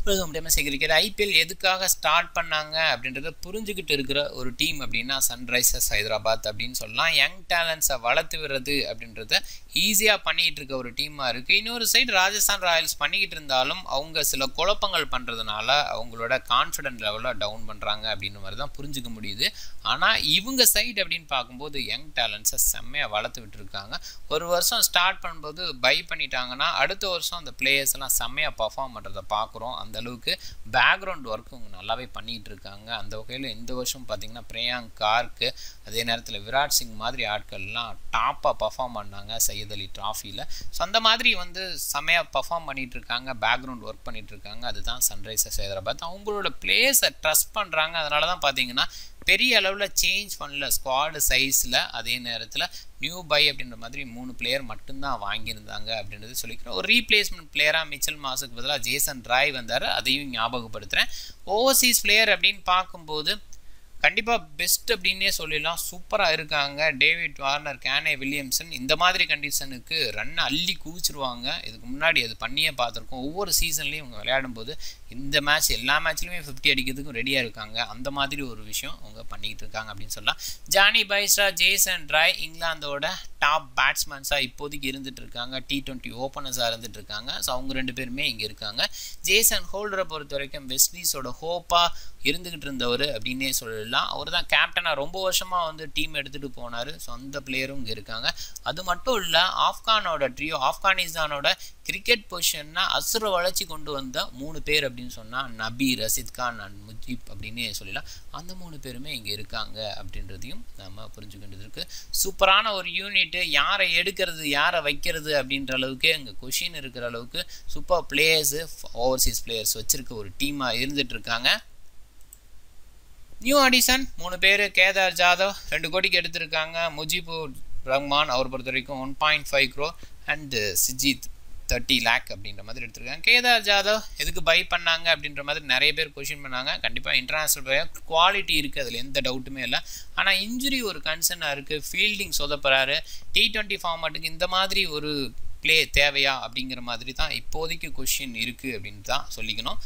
welcome டேமஸ் cricket IPL எதுக்காக start பண்ணாங்க அப்படின்றத புரிஞ்சுக்கிட்டு இருக்கிற ஒரு டீம் அப்படின்னா சன்ரைசர்ஸ் ஹைதராபாத் அப்படின்னு சொல்லலாம் யங் டேலண்ட்ஸை வளர்த்து விடுறது அப்படின்றத ஈஸியாக பண்ணிகிட்டு இருக்க ஒரு டீமாக இருக்குது இன்னொரு சைடு ராஜஸ்தான் ராயல்ஸ் பண்ணிக்கிட்டு இருந்தாலும் அவங்க சில குழப்பங்கள் பண்ணுறதுனால அவங்களோட கான்ஃபிடென்ட் லெவலில் டவுன் பண்ணுறாங்க அப்படின்னு மாதிரி தான் புரிஞ்சுக்க முடியுது ஆனால் இவங்க சைடு அப்படின்னு பார்க்கும்போது யங் டேலண்ட்ஸை செம்மையாக வளர்த்து விட்டுருக்காங்க ஒரு வருஷம் ஸ்டார்ட் பண்ணும்போது பை பண்ணிட்டாங்கன்னா அடுத்த வருஷம் அந்த பிளேயர்ஸ் எல்லாம் செம்மையாக பர்ஃபார்ம் பண்ணுறதை பார்க்குறோம் அந்த அளவுக்கு பேக்ரவுண்ட் ஒர்க் அவங்க நல்லாவே பண்ணிகிட்டு இருக்காங்க அந்த வகையில் இந்த வருஷம் பார்த்திங்கன்னா பிரியாங்க் கார்க்கு அதே நேரத்தில் விராட் சிங் மாதிரி ஆட்கள்லாம் டாப்பாக பர்ஃபார்ம் பண்ணாங்க சையத் அலி ட்ராஃபியில் ஸோ அந்த மாதிரி வந்து செம்மையாக பர்ஃபார்ம் பண்ணிகிட்டு இருக்காங்க பேக்ரவுண்ட் ஒர்க் பண்ணிகிட்டு இருக்காங்க அதுதான் சன்ரைசர்ஸ் ஹைதராபாத் அவங்களோட பிளேயர்ஸை ட்ரஸ்ட் பண்ணுறாங்க அதனால தான் பார்த்தீங்கன்னா பெரிய அளவில் சேஞ்ச் பண்ணல ஸ்குவாடு சைஸில் அதே நேரத்தில் நியூ பை அப்படின்ற மாதிரி மூணு பிளேயர் மட்டும்தான் வாங்கியிருந்தாங்க அப்படின்றது சொல்லிக்கிறேன் ஒரு ரீப்ளேஸ்மெண்ட் பிளேயராக மிச்சல் மாசுக்கு பதிலாக ஜேசன் ராய் வந்தார் அதையும் ஞாபகப்படுத்துகிறேன் ஓவர்சீஸ் பிளேயர் அப்படின்னு பார்க்கும்போது கண்டிப்பாக பெஸ்ட் அப்படின்னே சொல்லிடலாம் சூப்பராக இருக்காங்க டேவிட் வார்னர் கேனே வில்லியம்சன் இந்த மாதிரி கண்டிஷனுக்கு ரன் அள்ளி குவிச்சிருவாங்க இதுக்கு முன்னாடி அது பண்ணியே பார்த்துருக்கோம் ஒவ்வொரு சீசன்லேயும் இவங்க விளையாடும்போது இந்த மேட்ச் எல்லா மேட்ச்லையுமே ஃபிஃப்டி அடிக்கிறதுக்கும் ரெடியாக இருக்காங்க அந்த மாதிரி ஒரு விஷயம் அவங்க பண்ணிக்கிட்டு இருக்காங்க அப்படின்னு சொல்லலாம் ஜானி பைஸ்ரா ஜேசன் ராய் இங்கிலாந்தோட டாப் பேட்ஸ்மேன்ஸாக இப்போதைக்கு இருந்துட்டு இருக்காங்க டி ட்வெண்ட்டி ஓப்பனர்ஸாக இருந்துட்டு இருக்காங்க ஸோ அவங்க ரெண்டு பேருமே இங்கே இருக்காங்க ஜேசன் ஹோல்டரை பொறுத்த வரைக்கும் வெஸ்ட்லீஸோட ஹோப்பாக இருந்துக்கிட்டு இருந்தவர் அப்படின்னே சொல்லலாம் அவர் தான் கேப்டனாக ரொம்ப வருஷமாக வந்து டீம் எடுத்துகிட்டு போனார் ஸோ அந்த பிளேயரும் இங்கே இருக்காங்க அது மட்டும் இல்லை ஆப்கானோட ட்ரியோ ஆப்கானிஸ்தானோட கிரிக்கெட் பொசிஷன்னா அசுர வளர்ச்சி கொண்டு வந்த மூணு பேர் அப்படின்னு சொன்னால் நபி ரசித் கான் அண்ட் முஜீப் அப்படின்னு சொல்லலாம் அந்த மூணு பேருமே இங்கே இருக்காங்க அப்படின்றதையும் நம்ம புரிஞ்சுக்கிட்டு இருக்கு சூப்பரான ஒரு யூனிட்டு யாரை எடுக்கிறது யாரை வைக்கிறது அப்படின்ற அளவுக்கு இங்கே கொஷின் இருக்கிற அளவுக்கு சூப்பர் பிளேயர்ஸு ஓவர்சீஸ் பிளேயர்ஸ் வச்சுருக்க ஒரு டீமாக இருந்துட்டு இருக்காங்க நியூ அடிஷன் மூணு பேர் கேதார் ஜாதவ் ரெண்டு கோடிக்கு எடுத்திருக்காங்க முஜிபுர் ரஹ்மான் அவர் பொறுத்த வரைக்கும் one point five crore and சிஜித் தேர்ட்டி லேக் அப்படின்ற மாதிரி எடுத்திருக்காங்க கேதார் ஜாதவ் எதுக்கு பை பண்ணாங்க அப்படின்ற மாதிரி நிறைய பேர் கொஷின் பண்ணாங்க கண்டிப்பாக இன்டர்நேஷ்னல் பிளேயர் குவாலிட்டி இருக்குது அதில் எந்த டவுட்டுமே இல்லை ஆனால் இன்ஜுரி ஒரு கன்சர்னாக இருக்குது ஃபீல்டிங் சொதப்புறாரு டி ட்வெண்ட்டி ஃபார்மேட்டுக்கு இந்த மாதிரி ஒரு பிளே தேவையா அப்படிங்கிற மாதிரி தான் இப்போதைக்கு கொஷின் இருக்குது அப்படின்னு தான் சொல்லிக்கணும்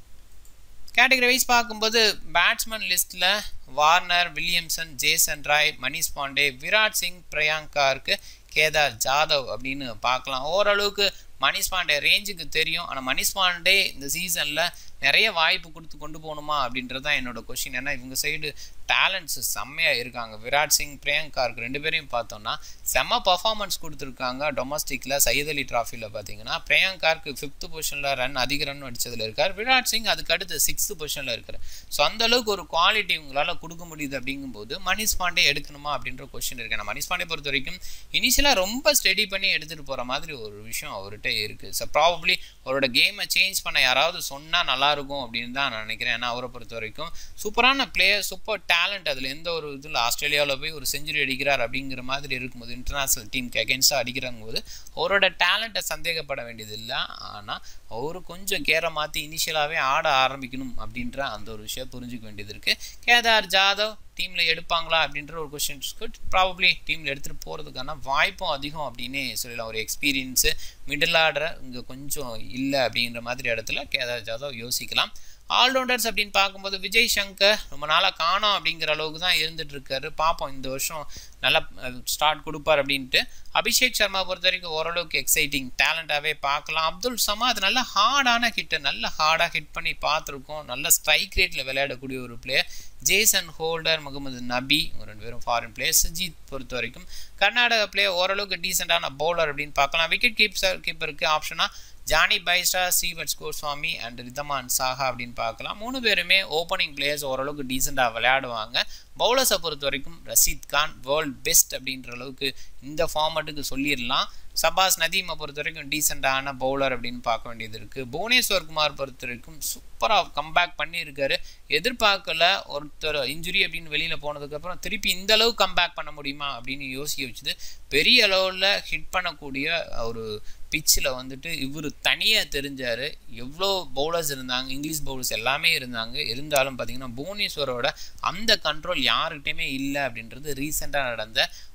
கேட்டகரி வைஸ் பார்க்கும்போது பேட்ஸ்மேன் லிஸ்ட்டில் Warner Williamson Jason Roy Manish Pandey Virat Singh பிரியங்காருக்கு கேதார் ஜாதவ் அப்படின்னு பார்க்கலாம் ஓரளவுக்கு மணிஷ் பாண்டே ரேஞ்சுக்கு தெரியும் ஆனால் மணிஷ் பாண்டே இந்த சீசனில் நிறைய வாய்ப்பு கொடுத்து கொண்டு போகணுமா அப்படின்றது தான் என்னோட கொஷின் ஏன்னா இவங்க சைடு டேலண்ட்ஸ் செம்மையாக இருக்காங்க விராட் சிங் பிரியங்காருக்கு ரெண்டு பேரையும் பார்த்தோம்னா செம்ம பர்ஃபார்மன்ஸ் கொடுத்துருக்காங்க டொமஸ்டிக்கில் சையத் அலி ட்ராஃபியில் பார்த்தீங்கன்னா பிரியங்காருக்கு ஃபிஃப்த்து பொசிஷனில் ரன் அதிக ரன் அடித்ததில் இருக்கார் விராட் சிங் அதுக்கு அடுத்து சிக்ஸ்த்து பொசிஷனில் இருக்கார் ஸோ அந்த அளவுக்கு ஒரு குவாலிட்டி உங்களால் கொடுக்க முடியுது அப்படிங்கும்போது மணிஷ் பாண்டே எடுக்கணுமா அப்படின்ற கொஷின் இருக்கு நான் மணிஷ் பாண்டே பொறுத்த வரைக்கும் இனிஷியலாக ரொம்ப ஸ்டடி பண்ணி எடுத்துகிட்டு போகிற மாதிரி ஒரு விஷயம் அவர்கிட்ட இருக்குது ஸோ ப்ராபப்ளி அவரோட கேமை சேஞ்ச் பண்ண யாராவது சொன்னால் நல்லாயிருக்கும் அப்படின்னு தான் நான் நினைக்கிறேன் ஏன்னா அவரை பொறுத்த வரைக்கும் சூப்பரான பிளேயர் சூப்பர் டேலண்ட் அதில் எந்த ஒரு இதில் ஆஸ்திரேலியாவில் போய் ஒரு செஞ்சுரி அடிக்கிறார் அப்படிங்கிற மாதிரி இருக்கும்போது இன்டர்நேஷ்னல் டீமுக்கு அகேன்ஸ்டாக அடிக்கிறாங்க போது அவரோட டேலண்ட்டை சந்தேகப்பட வேண்டியது இல்லை ஆனால் அவர் கொஞ்சம் கேரை மாற்றி இனிஷியலாகவே ஆட ஆரம்பிக்கணும் அப்படின்ற அந்த ஒரு விஷயம் புரிஞ்சுக்க வேண்டியது இருக்குது கேதார் ஜாதவ் டீமில் எடுப்பாங்களா அப்படின்ற ஒரு கொஸ்டின்ஸ்க்கு ப்ராபப்ளி டீமில் எடுத்துகிட்டு போகிறதுக்கான வாய்ப்பும் அதிகம் அப்படின்னே சொல்லலாம் ஒரு எக்ஸ்பீரியன்ஸு மிடில் ஆர்டர் இங்கே கொஞ்சம் இல்லை அப்படின்ற மாதிரி இடத்துல கேதார் ஜாதவ் யோசிக்கலாம் ஆல்ரவுண்டர்ஸ் அப்படின்னு பார்க்கும்போது விஜய் சங்கர் ரொம்ப நாளாக காணோம் அப்படிங்கிற அளவுக்கு தான் இருந்துட்டு இருக்காரு பார்ப்போம் இந்த வருஷம் நல்லா ஸ்டார்ட் கொடுப்பார் அப்படின்ட்டு அபிஷேக் சர்மா பொறுத்த வரைக்கும் ஓரளவுக்கு எக்ஸைட்டிங் டேலண்டாகவே பார்க்கலாம் அப்துல் சமாத் நல்ல ஹார்டான ஹிட்டை நல்ல ஹார்டாக ஹிட் பண்ணி பார்த்துருக்கோம் நல்ல ஸ்ட்ரைக் ரேட்டில் விளையாடக்கூடிய ஒரு பிளேயர் ஜேசன் ஹோல்டர் முகமது நபி ரெண்டு பேரும் ஃபாரின் பிளேயர் சுஜித் பொறுத்த வரைக்கும் கர்நாடகா பிளேயர் ஓரளவுக்கு டீசெண்டான பவுலர் அப்படின்னு பார்க்கலாம் விக்கெட் கீப்பர் கீப்பருக்கு ஆப்ஷனாக Johnny Bairstow Shreevats Goswami and Wriddhiman Saha அப்படின்னு பார்க்கலாம் மூணு பேருமே ஓப்பனிங் பிளேயர்ஸ் ஓரளவுக்கு டீசெண்டாக விளையாடுவாங்க பவுலர்ஸை பொறுத்த வரைக்கும் ரஷீத் கான் வேர்ல்ட் பெஸ்ட் அப்படின்ற அளவுக்கு இந்த ஃபார்மேட்டுக்கு சொல்லிடலாம் சபாஸ் நதீமை பொறுத்த வரைக்கும் டீசெண்டான பவுலர் அப்படின்னு பார்க்க வேண்டியது இருக்குது புவனேஸ்வர் குமார் பொறுத்த வரைக்கும் சூப்பராக கம்பேக் பண்ணியிருக்காரு எதிர்பார்க்கல ஒருத்தர் இன்ஜுரி அப்படின்னு வெளியில் போனதுக்கப்புறம் திருப்பி இந்த அளவு கம்பேக் பண்ண முடியுமா அப்படின்னு யோசிக்க வச்சுது பெரிய அளவில் ஹிட் பண்ணக்கூடிய ஒரு பிச்சில் வந்துட்டு இவர் தனியாக தெரிஞ்சார் எவ்வளோ பவுலர்ஸ் இருந்தாங்க இங்கிலீஷ் பவுலர்ஸ் எல்லாமே இருந்தாங்க இருந்தாலும் பார்த்தீங்கன்னா புவனேஸ்வரோட அந்த கண்ட்ரோல் யாருக்கிட்டையுமே இல்லை அப்படின்றது ரீசெண்டாக நடந்த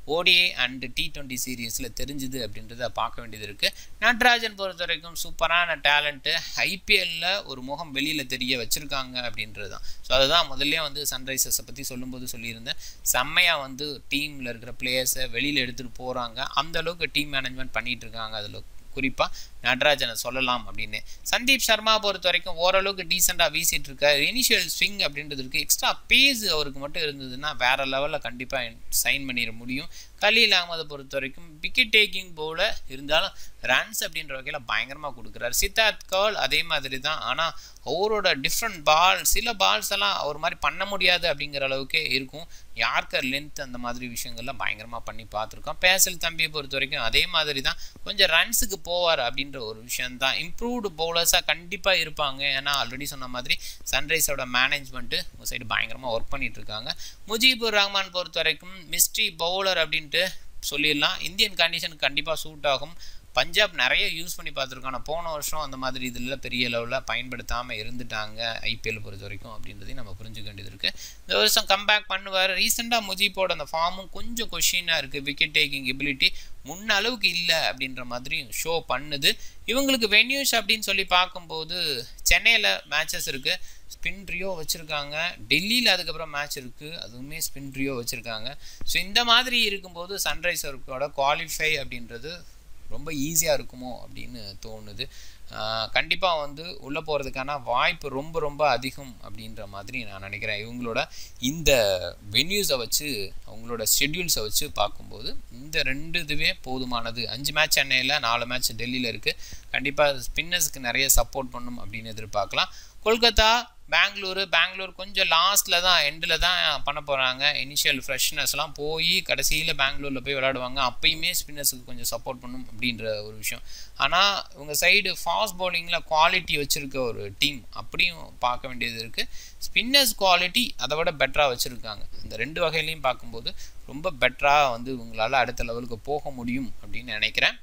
ஓடிஏ அண்ட் டி டுவெண்ட்டி சீரீஸில் தெரிஞ்சுது அப்படின்றத பார்க்க வேண்டியது இருக்குது நட்ராஜன் பொறுத்த வரைக்கும் சூப்பரான டேலண்ட்டு ஐபிஎல்லில் ஒரு முகம் வெளியில் தெரிய வச்சுருக்காங்க அப்படின்றது தான் ஸோ அதுதான் முதல்ல வந்து சன்ரைசர்ஸை பற்றி சொல்லும்போது சொல்லியிருந்தேன் செம்மையாக வந்து டீமில் இருக்கிற பிளேயர்ஸை வெளியில் எடுத்துகிட்டு போகிறாங்க அந்த அளவுக்கு டீம் மேனேஜ்மெண்ட் பண்ணிகிட்டு இருக்காங்க அதில் குறிப்பாக நடராஜனை சொல்லலாம் அப்படின்னு சந்தீப் சர்மா பொறுத்த வரைக்கும் ஓரளவுக்கு டீசெண்டாக வீசிட்டு இருக்காரு இனிஷியல் ஸ்விங் அப்படின்றது இருக்குது எக்ஸ்ட்ரா பேஸ் அவருக்கு மட்டும் இருந்ததுன்னா வேறு லெவலில் கண்டிப்பாக சைன் பண்ணிட முடியும் கலீல் அகமதை பொறுத்த வரைக்கும் விக்கெட் டேக்கிங் போல இருந்தாலும் ரன்ஸ் அப்படின்ற வகையில் பயங்கரமாக கொடுக்குறாரு சித்தார்த் கவுல் அதே மாதிரி தான் ஆனால் அவரோட டிஃப்ரெண்ட் பால் சில பால்ஸ் எல்லாம் அவர் மாதிரி பண்ண முடியாது அப்படிங்கிற அளவுக்கே இருக்கும் யார்கர் லென்த் அந்த மாதிரி விஷயங்கள்லாம் பயங்கரமாக பண்ணி பார்த்துருக்கோம் பேசல் தம்பியை பொறுத்த வரைக்கும் அதே மாதிரி தான் கொஞ்சம் ரன்ஸுக்கு போவார் அப்படின்ற ஒரு விஷயம் தான் இம்ப்ரூவ்டு பவுலர்ஸாக கண்டிப்பாக இருப்பாங்க ஏன்னா ஆல்ரெடி சொன்ன மாதிரி சன்ரைஸோட மேனேஜ்மெண்ட்டு உங்கள் சைடு பயங்கரமாக ஒர்க் பண்ணிட்டு இருக்காங்க முஜிபுர் ரஹ்மான் பொறுத்த வரைக்கும் மிஸ்ட்ரி பவுலர் அப்படின்ட்டு சொல்லிடலாம் இந்தியன் கண்டிஷனுக்கு கண்டிப்பாக சூட் ஆகும் பஞ்சாப் நிறைய யூஸ் பண்ணி பார்த்துருக்கோம் ஆனால் போன வருஷம் அந்த மாதிரி இதில் பெரிய லெவலில் பயன்படுத்தாமல் இருந்துட்டாங்க ஐபிஎல் பொறுத்த வரைக்கும் அப்படின்றதையும் நம்ம புரிஞ்சுக்க வேண்டியது இருக்குது இந்த வருஷம் கம்பேக் பண்ணுவார் ரீசெண்டாக முஜிப்போட அந்த ஃபார்மும் கொஞ்சம் கொஷினாக இருக்குது விக்கெட் டேக்கிங் எபிலிட்டி முன்ன அளவுக்கு இல்லை அப்படின்ற மாதிரி ஷோ பண்ணுது இவங்களுக்கு வென்யூஸ் அப்படின்னு சொல்லி பார்க்கும்போது சென்னையில் மேட்சஸ் இருக்குது ஸ்பின் ட்ரியோ வச்சுருக்காங்க டெல்லியில் அதுக்கப்புறம் மேட்ச் இருக்குது அதுவுமே ஸ்பின் ட்ரியோ வச்சுருக்காங்க ஸோ இந்த மாதிரி இருக்கும்போது சன்ரைசர்ஸோட குவாலிஃபை அப்படின்றது ரொம்ப ஈஸியாக இருக்குமோ அப்படின்னு தோணுது கண்டிப்பாக வந்து உள்ளே போகிறதுக்கான வாய்ப்பு ரொம்ப ரொம்ப அதிகம் அப்படின்ற மாதிரி நான் நினைக்கிறேன் இவங்களோட இந்த வென்யூஸை வச்சு அவங்களோட ஷெட்யூல்ஸை வச்சு பார்க்கும்போது இந்த ரெண்டு இதுவே போதுமானது அஞ்சு மேட்ச் சென்னையில் நாலு மேட்ச் டெல்லியில் இருக்குது கண்டிப்பாக ஸ்பின்னர்ஸ்க்கு நிறைய சப்போர்ட் பண்ணும் அப்படின்னு எதிர்பார்க்கலாம் கொல்கத்தா பெங்களூரு பெங்களூர் கொஞ்சம் லாஸ்ட்டில் தான் எண்டில் தான் பண்ண போகிறாங்க இனிஷியல் ஃப்ரெஷ்னஸ்லாம் போய் கடைசியில் பெங்களூரில் போய் விளையாடுவாங்க அப்பயுமே ஸ்பின்னர்ஸுக்கு கொஞ்சம் சப்போர்ட் பண்ணும் அப்படின்ற ஒரு விஷயம் ஆனால் இவங்க சைடு ஃபாஸ்ட் பவுலிங்கில் குவாலிட்டி வச்சுருக்க ஒரு டீம் அப்படியும் பார்க்க வேண்டியது இருக்குது ஸ்பின்னர்ஸ் குவாலிட்டி அதை விட பெட்டராக வச்சுருக்காங்க இந்த ரெண்டு வகையிலையும் பார்க்கும்போது ரொம்ப பெட்டராக வந்து இவங்களால் அடுத்த லெவலுக்கு போக முடியும் அப்படின்னு நினைக்கிறேன்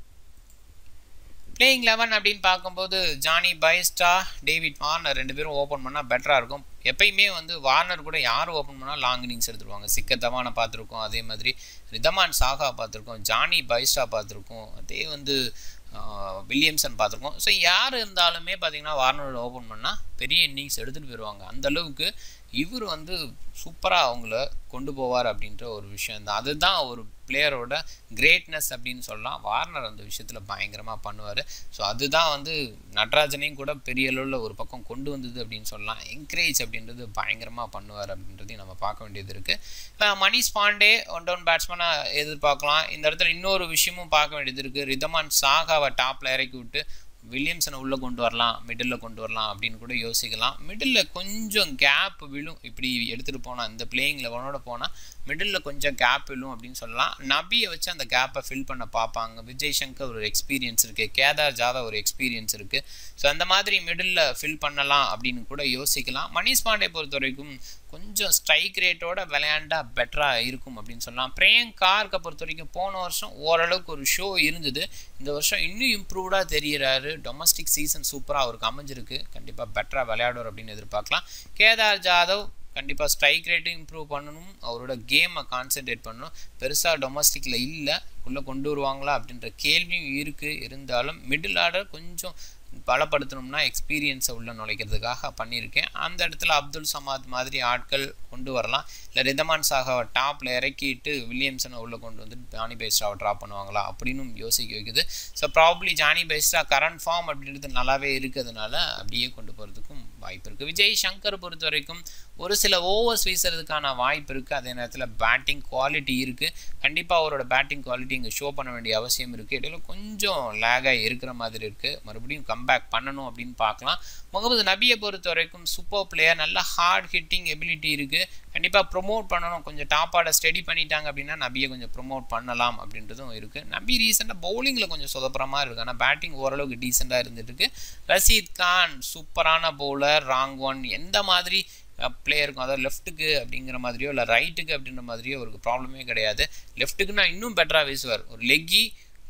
பிளேயிங் லெவன் அப்படின்னு பார்க்கும்போது ஜானி பைஸ்டா டேவிட் வார்னர் ரெண்டு பேரும் ஓப்பன் பண்ணால் பெட்டராக இருக்கும் எப்பயுமே வந்து வார்னர் கூட யார் ஓப்பன் பண்ணால் லாங் இன்னிங்ஸ் எடுத்துருவாங்க சிக்க தவானை பார்த்துருக்கோம் அதே மாதிரி ரிதமான் சாகா பார்த்துருக்கோம் ஜானி பைஸ்டா பார்த்துருக்கோம் அதே வந்து வில்லியம்சன் பார்த்துருக்கோம் ஸோ யார் இருந்தாலுமே பார்த்தீங்கன்னா வார்னரோட ஓப்பன் பண்ணால் பெரிய இன்னிங்ஸ் எடுத்துகிட்டு போயிடுவாங்க அந்தளவுக்கு இவர் வந்து சூப்பராக அவங்கள கொண்டு போவார் அப்படின்ற ஒரு விஷயம் தான் அதுதான் ஒரு பிளேயரோட கிரேட்னஸ் அப்படின்னு சொல்லலாம் வார்னர் அந்த விஷயத்தில் பயங்கரமாக பண்ணுவார் ஸோ அதுதான் வந்து நடராஜனையும் கூட பெரிய அளவில் ஒரு பக்கம் கொண்டு வந்தது அப்படின்னு சொல்லலாம் என்கரேஜ் அப்படின்றது பயங்கரமாக பண்ணுவார் அப்படின்றதையும் நம்ம பார்க்க வேண்டியது இருக்குது மணிஷ் பாண்டே ஒன் டவுன் பேட்ஸ்மேனாக எதிர்பார்க்கலாம் இந்த இடத்துல இன்னொரு விஷயமும் பார்க்க வேண்டியது இருக்குது ரிதமான் சாகாவை டாப்பில் இறக்கி விட்டு வில்லியம்சனை உள்ளே கொண்டு வரலாம் மிடில் கொண்டு வரலாம் அப்படின்னு கூட யோசிக்கலாம் மிடில் கொஞ்சம் கேப் விழும் இப்படி எடுத்துகிட்டு போனால் இந்த பிளேயிங் லெவனோட போனால் மிடில் கொஞ்சம் கேப் விழும் அப்படின்னு சொல்லலாம் நபியை வச்சு அந்த கேப்பை ஃபில் பண்ண பார்ப்பாங்க விஜய் சங்கர் ஒரு எக்ஸ்பீரியன்ஸ் இருக்குது கேதார் ஜாதவ் ஒரு எக்ஸ்பீரியன்ஸ் இருக்குது ஸோ அந்த மாதிரி மிடில் ஃபில் பண்ணலாம் அப்படின்னு கூட யோசிக்கலாம் மணிஷ் பாண்டே பொறுத்த வரைக்கும் கொஞ்சம் ஸ்ட்ரைக் ரேட்டோட விளையாண்டா பெட்டராக இருக்கும் அப்படின்னு சொல்லலாம் பிரியங்க் கார்க்கை பொறுத்த வரைக்கும் போன வருஷம் ஓரளவுக்கு ஒரு ஷோ இருந்தது இந்த வருஷம் இன்னும் இம்ப்ரூவ்டாக தெரிகிறாரு டொமஸ்டிக் சீசன் சூப்பராக அவருக்கு அமைஞ்சிருக்கு கண்டிப்பாக பெட்டராக விளையாடுவார் அப்படின்னு எதிர்பார்க்கலாம் கேதார் ஜாதவ் கண்டிப்பாக ஸ்ட்ரைக் ரேட்டும் இம்ப்ரூவ் பண்ணணும் அவரோட கேமை கான்சென்ட்ரேட் பண்ணணும் பெருசாக டொமஸ்டிக்கில் இல்லை உள்ளே கொண்டு வருவாங்களா அப்படின்ற கேள்வியும் இருக்குது இருந்தாலும் மிடில் ஆர்டர் கொஞ்சம் பலப்படுத்தணும்னா எக்ஸ்பீரியன்ஸை உள்ள நுழைக்கிறதுக்காக பண்ணியிருக்கேன் அந்த இடத்துல அப்துல் சமாத் மாதிரி ஆட்கள் கொண்டு வரலாம் இல்லை ரிதமான் சாகாவை டாப்பில் இறக்கிட்டு வில்லியம்சனை உள்ளே கொண்டு வந்து ஜானி பைஸ்டாவை ட்ராப் பண்ணுவாங்களா அப்படின்னு யோசிக்க வைக்குது so probably Johnny Bairstow current form அப்படின்றது நல்லாவே இருக்கிறதுனால அப்படியே கொண்டு போகிறதுக்கும் வாய்ப்பு இருக்குது விஜய் சங்கர் பொறுத்த வரைக்கும் ஒரு சில ஓவர்ஸ் வீசுறதுக்கான வாய்ப்பு இருக்குது அதே நேரத்தில் பேட்டிங் குவாலிட்டி இருக்குது கண்டிப்பாக அவரோட பேட்டிங் குவாலிட்டி இங்கே ஷோ பண்ண வேண்டிய அவசியம் இருக்குது இடையில கொஞ்சம் லேகாக இருக்கிற மாதிரி இருக்குது மறுபடியும் கம்பேக் பண்ணணும் அப்படின்னு பார்க்கலாம் முகமது நபியை பொறுத்த வரைக்கும் சூப்பர் பிளேயர் நல்ல ஹார்ட் ஹிட்டிங் எபிலிட்டி இருக்குது கண்டிப்பாக ப்ரொமோட் பண்ணணும் கொஞ்சம் டாப் ஆட ஸ்டடி பண்ணிட்டாங்க அப்படின்னா நபியை கொஞ்சம் ப்ரொமோட் பண்ணலாம் அப்படின்றதும் இருக்குது நபி ரீசெண்டாக பவுலிங்கில் கொஞ்சம் சொதப்புற மாதிரி இருக்குது ஆனால் பேட்டிங் ஓரளவுக்கு டீசெண்டாக இருந்துட்டு இருக்கு ரஷீத் கான் சூப்பரான பவுலர் ராங் ஒன் எந்த மாதிரி பிளேயருக்கும் அதாவது லெஃப்ட்டுக்கு அப்படிங்கிற மாதிரியோ இல்லை ரைட்டுக்கு அப்படின்ற மாதிரியோ அவருக்கு ப்ராப்ளமே கிடையாது லெஃப்ட்டுக்குன்னா இன்னும் பெட்டராக வீசுவார் ஒரு லெக்கி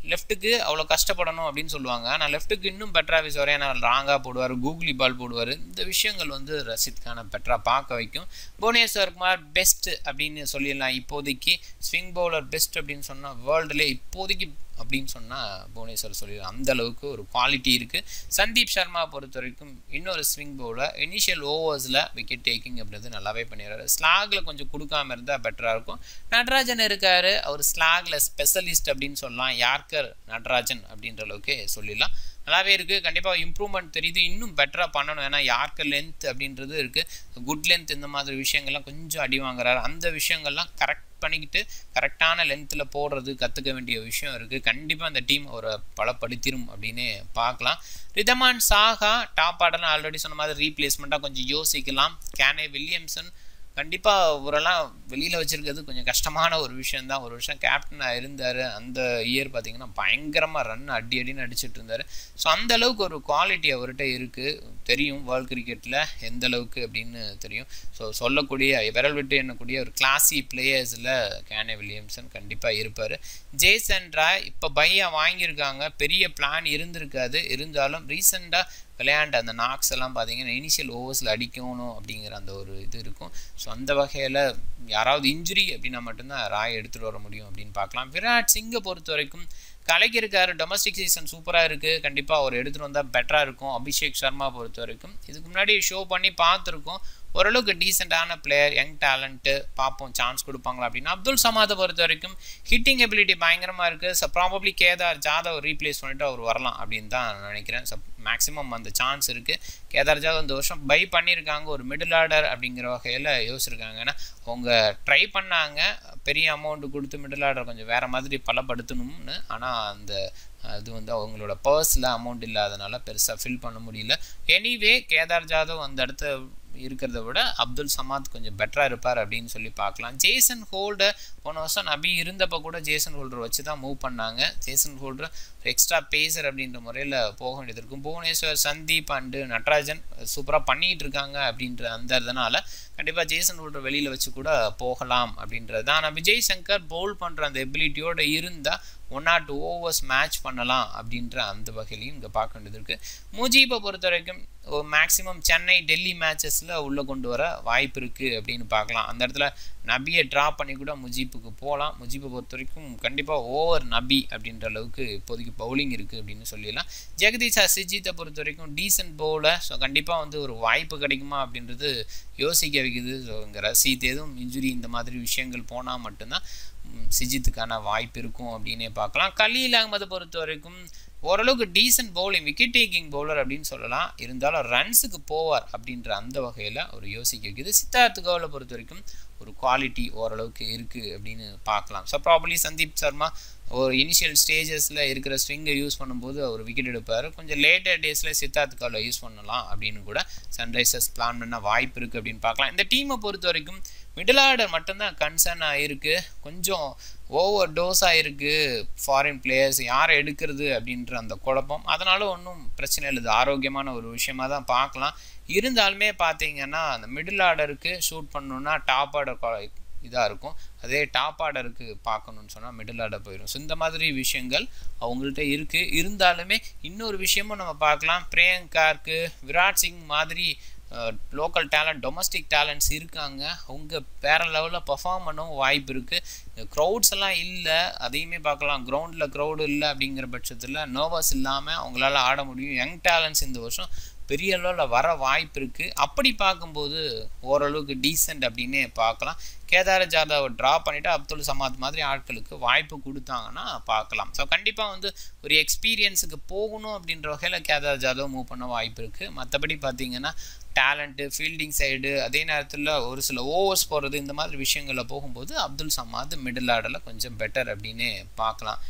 லெஃப்ட்டுக்கு அவ்வளோ கஷ்டப்படணும் அப்படின்னு சொல்லுவாங்க ஆனால் லெஃப்ட்டுக்கு இன்னும் பெட்டராக வீசுவார் ஏன்னா ராங்காக போடுவார் கூகுளி பால் போடுவார் இந்த விஷயங்கள் வந்து ரசித் கானை பெட்டராக பார்க்க வைக்கும் புவனேஸ்வர் குமார் பெஸ்ட் அப்படின்னு சொல்லிடலாம் இப்போதைக்கு ஸ்விங் பவுலர் பெஸ்ட் அப்படின்னு சொன்னால் வேர்ல்டுலேயே இப்போதைக்கு அப்படின்னு சொன்னால் புவனேஸ்வர் சொல்லிடலாம் அந்த அளவுக்கு ஒரு குவாலிட்டி இருக்குது சந்தீப் சர்மா பொறுத்த வரைக்கும் இன்னொரு ஸ்விங் பவுலர் இனிஷியல் ஓவர்ஸில் விக்கெட் டேக்கிங் அப்படின்றது நல்லாவே பண்ணிடுறாரு ஸ்லாகில் கொஞ்சம் கொடுக்காம இருந்தால் பெட்டராக இருக்கும் நடராஜன் இருக்கார் அவர் ஸ்லாகில் ஸ்பெஷலிஸ்ட் அப்படின்னு சொல்லலாம் யார்கர் நடராஜன் அப்படின்ற அளவுக்கு சொல்லிடலாம் நல்லாவே இருக்குது கண்டிப்பாக இம்ப்ரூவ்மெண்ட் தெரியுது இன்னும் பெட்டராக பண்ணணும் ஏன்னா யாருக்கு லென்த் அப்படின்றது இருக்குது குட் லென்த் இந்த மாதிரி விஷயங்கள்லாம் கொஞ்சம் அடி வாங்குறாரு அந்த விஷயங்கள்லாம் கரெக்ட் பண்ணிக்கிட்டு கரெக்டான லென்த்தில் போடுறது கற்றுக்க வேண்டிய விஷயம் இருக்குது கண்டிப்பாக அந்த டீம் ஒரு பலப்படுத்திடும் அப்படின்னு பார்க்கலாம் ரிதமான் சாகா டாப் ஆர்டர்னு ஆல்ரெடி சொன்ன மாதிரி ரீப்ளேஸ்மெண்ட்டாக கொஞ்சம் யோசிக்கலாம் கேனே வில்லியம்சன் கண்டிப்பாக இவரெல்லாம் வெளியில் வச்சுருக்கிறது கொஞ்சம் கஷ்டமான ஒரு விஷயம் தான் ஒரு வருஷம் கேப்டனாக இருந்தார் அந்த இயர் பார்த்தீங்கன்னா பயங்கரமாக ரன் அடி அடின்னு அடிச்சுட்டு இருந்தார் ஸோ அந்த அளவுக்கு ஒரு குவாலிட்டி அவர்கிட்ட இருக்குது தெரியும் வேர்ல்ட் கிரிக்கெட்டில் எந்த அளவுக்கு அப்படின்னு தெரியும் ஸோ சொல்லக்கூடிய விரல் விட்டு எண்ணக்கூடிய ஒரு கிளாசி பிளேயர்ஸில் கேனே வில்லியம்சன் கண்டிப்பாக இருப்பார் ஜேசன் ராய் இப்போ பையா வாங்கியிருக்காங்க பெரிய பிளான் இருந்திருக்காது இருந்தாலும் ரீசெண்டாக விளையாண்ட அந்த நாக்ஸ் எல்லாம் பார்த்தீங்கன்னா இனிஷியல் ஓவர்ஸில் அடிக்கணும் அப்படிங்கிற அந்த ஒரு இது இருக்கும் ஸோ அந்த வகையில் யாராவது இன்ஜுரி அப்படின்னா மட்டும்தான் ராய் எடுத்துகிட்டு வர முடியும் அப்படின்னு பார்க்கலாம் விராட் சிங்கை பொறுத்த வரைக்கும் கலைக்கிருக்காரு டொமஸ்டிக் சீசன் சூப்பராக இருக்குது கண்டிப்பாக அவர் எடுத்துகிட்டு வந்தால் பெட்டராக இருக்கும் அபிஷேக் சர்மா பொறுத்த வரைக்கும் இதுக்கு முன்னாடி ஷோ பண்ணி பார்த்துருக்கோம் ஓரளவுக்கு டீசெண்டான பிளேயர் யங் டேலண்ட்டு பார்ப்போம் சான்ஸ் கொடுப்பாங்களா அப்படின்னா அப்துல் சமாதை பொறுத்த வரைக்கும் ஹிட்டிங் எபிலிட்டி பயங்கரமாக இருக்குது so probably Kedar Jadhav replace பண்ணிட்டு அவர் வரலாம் அப்படின்னு தான் நான் நினைக்கிறேன் ஸோ மேக்ஸிமம் அந்த சான்ஸ் இருக்குது கேதார் ஜாதவ் இந்த வருஷம் பை பண்ணியிருக்காங்க ஒரு மிடில் ஆர்டர் அப்படிங்கிற வகையில் யோசிச்சிருக்காங்க ஏன்னா அவங்க ட்ரை பண்ணாங்க பெரிய அமௌண்ட்டு கொடுத்து மிடில் ஆர்டர் கொஞ்சம் வேறு மாதிரி பலப்படுத்தணும்னு ஆனால் அந்த அது வந்து அவங்களோட பர்ஸில் அமௌண்ட் இல்லாதனால பெருசாக ஃபில் பண்ண முடியல எனிவே கேதார் ஜாதவ் அந்த இடத்த இருக்கிறத விட அப்துல் சமாத் கொஞ்சம் பெட்டராக இருப்பார் அப்படின்னு சொல்லி பார்க்கலாம் ஜேசன் ஹோல்டர் போன வருஷம் நபி இருந்தப்போ கூட ஜேசன் ஹோல்டர் வச்சு தான் மூவ் பண்ணாங்க ஜேசன் ஹோல்டர் எக்ஸ்ட்ரா பேசர் அப்படின்ற முறையில் போக வேண்டியது இருக்கும் புவனேஸ்வர் சந்தீப் அண்டு நட்ராஜன் சூப்பராக பண்ணிகிட்டு இருக்காங்க அப்படின்ற அந்த இதனால் கண்டிப்பாக ஜேசன் ஹோல்டர் வெளியில் வச்சு கூட போகலாம் அப்படின்றது தான் ஆனால் விஜய் சங்கர் பவுல் பண்ணுற அந்த எபிலிட்டியோடு இருந்தால் one or two overs match பண்ணலாம் அப்படின்ற அந்த வகையிலையும் இங்கே பார்க்க வேண்டியது இருக்குது முஜீபை பொறுத்த வரைக்கும் மேக்ஸிமம் சென்னை டெல்லி மேட்சஸில் உள்ளே கொண்டு வர வாய்ப்பு இருக்குது அப்படின்னு பார்க்கலாம் அந்த இடத்துல நபியை ட்ரா பண்ணி கூட முஜீப்புக்கு போகலாம் முஜீப்பை பொறுத்த வரைக்கும் கண்டிப்பாக ஓவர் நபி அப்படின்ற அளவுக்கு இப்போதைக்கு பவுலிங் இருக்குது அப்படின்னு சொல்லிடலாம் ஜெகதீஷா சிஜித்தை பொறுத்த வரைக்கும் டீசென்ட் பவுலர் ஸோ கண்டிப்பாக வந்து ஒரு வாய்ப்பு கிடைக்குமா அப்படின்றது யோசிக்க வைக்குது ஸோ இங்கே ரசீத் எதுவும் இன்ஜுரி இந்த மாதிரி விஷயங்கள் போனால் மட்டும்தான் சிஜித்துக்கான வாய்ப்பு இருக்கும் அப்படின்னே பார்க்கலாம் கலீல் அகமதை பொறுத்த வரைக்கும் ஓரளவுக்கு decent bowling wicket taking bowler அப்படின்னு சொல்லலாம் இருந்தாலும் ரன்ஸுக்கு போவார் அப்படின்ற அந்த வகையில் ஒரு யோசிக்க வைக்குது சித்தார்த் கவுலை பொறுத்த வரைக்கும் ஒரு குவாலிட்டி ஓரளவுக்கு இருக்குது அப்படின்னு பார்க்கலாம் ஸோ ப்ராபர்லி சந்தீப் சர்மா ஒரு இனிஷியல் ஸ்டேஜஸில் இருக்கிற ஸ்விங்கை யூஸ் பண்ணும்போது அவர் விக்கெட் எடுப்பார் கொஞ்சம் லேட்டர் டேஸில் சித்தார்த் கவுலை யூஸ் பண்ணலாம் அப்படின்னு கூட சன்ரைசர்ஸ் பிளான் பண்ண வாய்ப்பு இருக்குது அப்படின்னு பார்க்கலாம் இந்த டீமை பொறுத்த வரைக்கும் மிடில் ஆர்டர் மட்டும்தான் கன்சர்ன் ஆகிருக்கு கொஞ்சம் ஓவர் டோஸாக இருக்குது ஃபாரின் பிளேயர்ஸ் யாரை எடுக்கிறது அப்படின்ற அந்த குழப்பம் அதனால ஒன்றும் பிரச்சனை இல்லை இது ஆரோக்கியமான ஒரு விஷயமாக தான் பார்க்கலாம் இருந்தாலுமே பார்த்தீங்கன்னா அந்த மிடில் ஆர்டருக்கு ஷூட் பண்ணணுன்னா டாப் ஆர்டர் இதாக இருக்கும் அதே டாப் ஆர்டருக்கு பார்க்கணுன்னு சொன்னால் மிடில் ஆர்டர் போயிடும் ஸோ இந்த மாதிரி விஷயங்கள் அவங்கள்ட்ட இருக்குது இருந்தாலுமே இன்னொரு விஷயமும் நம்ம பார்க்கலாம் பிரியங்கார்க்கு விராட் சிங் மாதிரி லோக்கல் டேலண்ட் டொமஸ்டிக் டேலண்ட்ஸ் இருக்காங்க அவங்க வேறு லெவலில் பர்ஃபார்ம் பண்ணவும் வாய்ப்பு இருக்குது க்ரௌட்ஸ் எல்லாம் இல்லை அதையுமே பார்க்கலாம் கிரவுண்டில் க்ரௌடு இல்லை அப்படிங்கிற பட்சத்தில் நர்வஸ் இல்லாமல் அவங்களால ஆட முடியும் யங் டேலண்ட்ஸ் இந்த வருஷம் பெரிய அளவில் வர வாய்ப்பு இருக்குது அப்படி பார்க்கும்போது ஓரளவுக்கு டீசெண்ட் அப்படின்னே பார்க்கலாம் கேதார ஜாதவை ட்ரா பண்ணிவிட்டு அப்துல் சமாத் மாதிரி ஆட்களுக்கு வாய்ப்பு கொடுத்தாங்கன்னா பார்க்கலாம் ஸோ கண்டிப்பாக வந்து ஒரு எக்ஸ்பீரியன்ஸுக்கு போகணும் அப்படின்ற வகையில் கேதார் ஜாதவ் மூவ் பண்ண வாய்ப்பு இருக்குது மற்றபடி பார்த்தீங்கன்னா டேலண்ட்டு ஃபீல்டிங் சைடு அதே நேரத்தில் ஒரு சில ஓவர்ஸ் போகிறது இந்த மாதிரி விஷயங்களில் போகும்போது அப்துல் சமாத் மிடில் ஆர்டரில் கொஞ்சம் பெட்டர் அப்படின்னு பார்க்கலாம்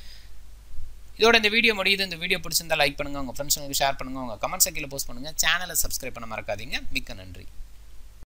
இதோட இந்த வீடியோ முடியுது இந்த வீடியோ பிடிச்சிருந்தா லைக் பண்ணுங்கள் உங்கள் ஃப்ரெண்ட்ஸுங்களுக்கு ஷேர் பண்ணுங்கள் உங்கள் கமெண்ட் செக்கில் போஸ்ட் பண்ணுங்கள் சேனலை சப்ஸ்கிரைப் பண்ண மறக்காதீங்க மிக்க நன்றி